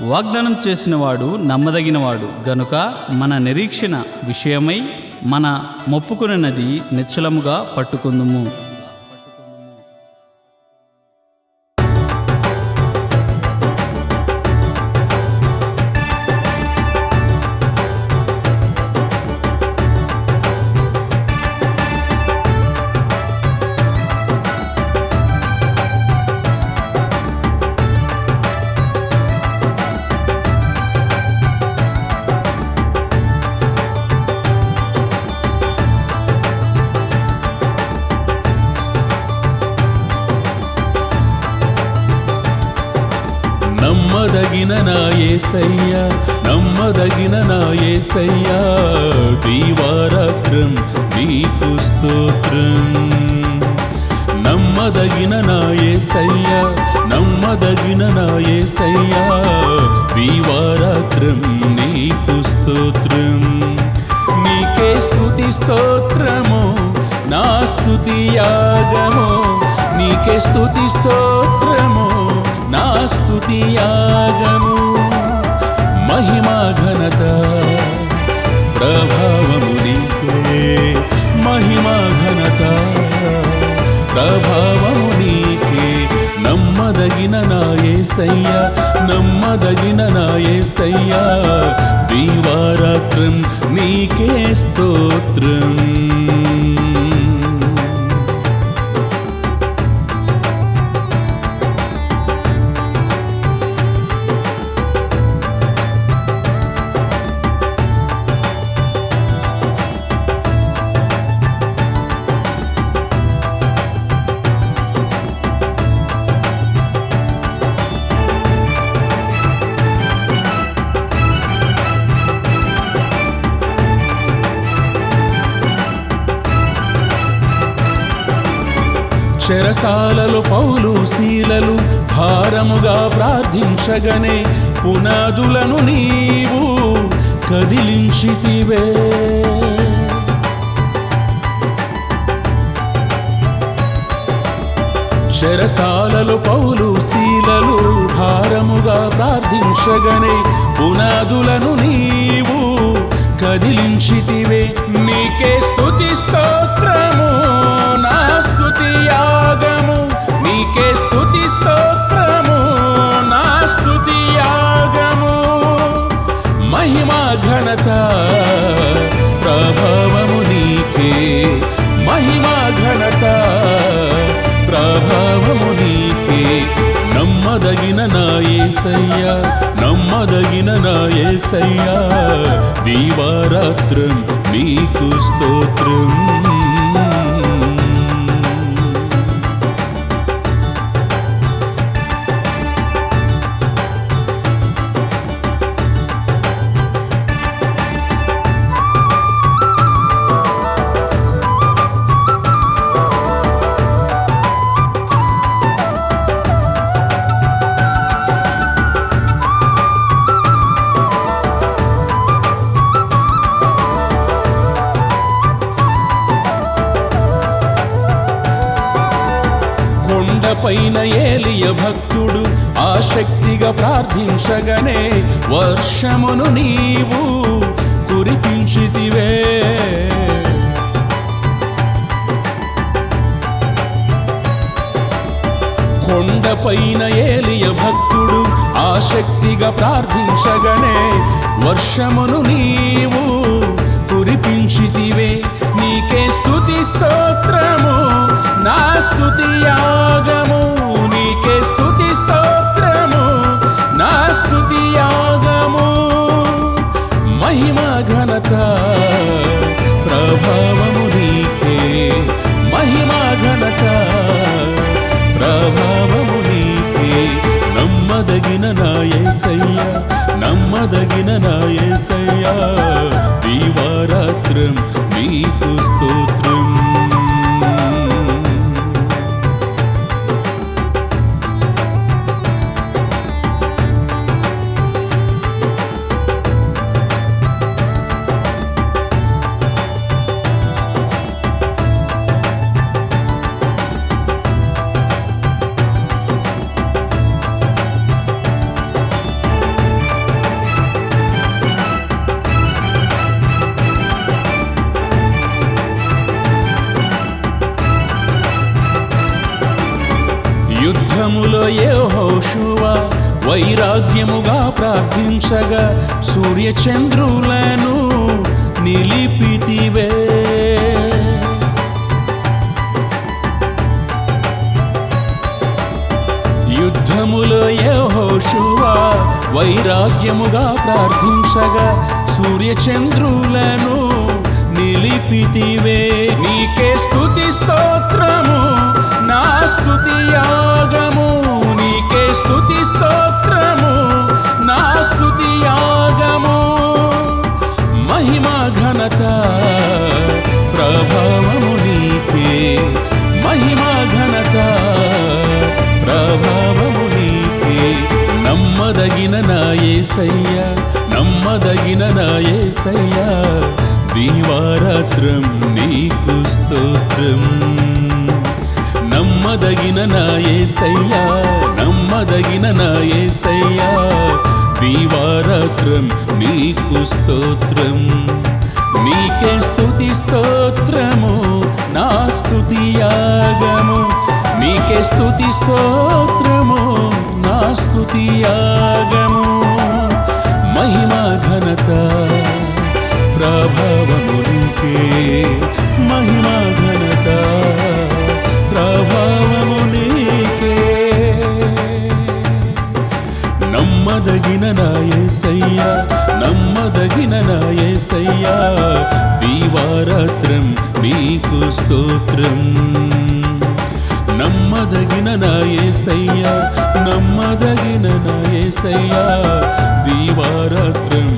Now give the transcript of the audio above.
వాగ్దానం చేసినవాడు నమ్మదగినవాడు గనుక మన నిరీక్షణ విషయమై మన మొప్పుకున్నది నిశ్చలముగా పట్టుకుందుము నమ్మదగిన నా యేసయ్య నమ్మదగిన నా యేసయ్య దీవారాత్రం నీకు స్తోత్రం నమ్మదగిన నా యేసయ్య నమ్మదగిన నా యేసయ్య దీవారాత్రం నీకు స్తోత్రం నీకే స్తుతి స్తోత్రము నా స్తుతి యాగము నీకే స్తుతి స్తోత్రము నా స్తుతి యాగము మహిమా ఘనత ప్రభావము నీకే మహిమా ఘనత ప్రభావము నీకే నమ్మదగిన నా యేసయ్య నమ్మదగిన నా యేసయ్య దీవారాత్రం నీకే స్తోత్రం చెరసాలలు పౌలు శీలలు భారముగా ప్రార్థించగనే పునాదులను నీవు కదిలించితివే చెరసాలలు పౌలు శీలలు భారముగా ప్రార్థించగనే పునాదులను నీవు కదిలించితివే నీకే స్తుతి స్తోత్రము నా స్తుతి యాగము నీకే స్తుతి స్తోత్రము నా స్తుతి యాగము మహిమా ఘనత ప్రభావము నీకే మహిమా ఘనత ప్రభావము నీకే నమ్మదగిన నా యేసయ్య నమ్మదగిన నా యేసయ్య దీవారాత్రం నీకు స్తోత్రం కొండపైన ఏలియ భక్తుడు ఆసక్తిగా ప్రార్థించగనే వర్షమును నీవు కురిపించితివే కొండపైన ఏలియ భక్తుడు ఆసక్తిగా ప్రార్థించగనే వర్షమును నీవు కురిపించితివే నీకే స్తుతి స్తోత్రము నా స్తుతి యాగము నీకే స్తుతి స్తోత్రము నా స్తుతి యాగము మహిమా ఘనత ప్రభావము నీకే మహిమా ఘనత ప్రభావము నీకే నమ్మదగిన నా యేసయ్య నమ్మదగిన నా యేసయ్య దీవారాత్రం నీకు స్తోత్రం యుద్ధములో యెహోషువ వైరాగ్యముగా ప్రార్థించగా సూర్యచంద్రులను నిలిపితివే యుద్ధములో యెహోషువ వైరాగ్యముగా ప్రార్థించగా సూర్యచంద్రులను నిలిపితివే నీకే స్తుతి స్తోత్రము నా స్తుతి యాగము నీకే స్తుతి స్తోత్రము నా స్తుతి యాగము మహిమా ఘనత ప్రభావము నీకే మహిమా ఘనత ప్రభావము నీకే నమ్మదగిన నా యేసయ్య నమ్మదగిన నా యేసయ్య దీవారాత్రం నీకు స్తోత్రం నమ్మదగిన నా యేసయ్య నమ్మదగిన నా యేసయ్య దీవారాత్రం నీకు స్తోత్రం నీకే స్తుతి స్తోత్రము నా స్తుతి యాగము నీకే స్తుతి స్తోత్రము నా స్తుతి యాగము మహిమా ఘనత ప్రభావము నీకే మహిమా ఘనత ప్రభావము నీకే నమ్మదగిన నా యేసయ్య నమ్మదగిన నా యేసయ్య దీవారాత్రం నీకు స్తోత్రం నమ్మదగిన నా యేసయ్య నమ్మదగిన నా యేసయ్య దీవారాత్రం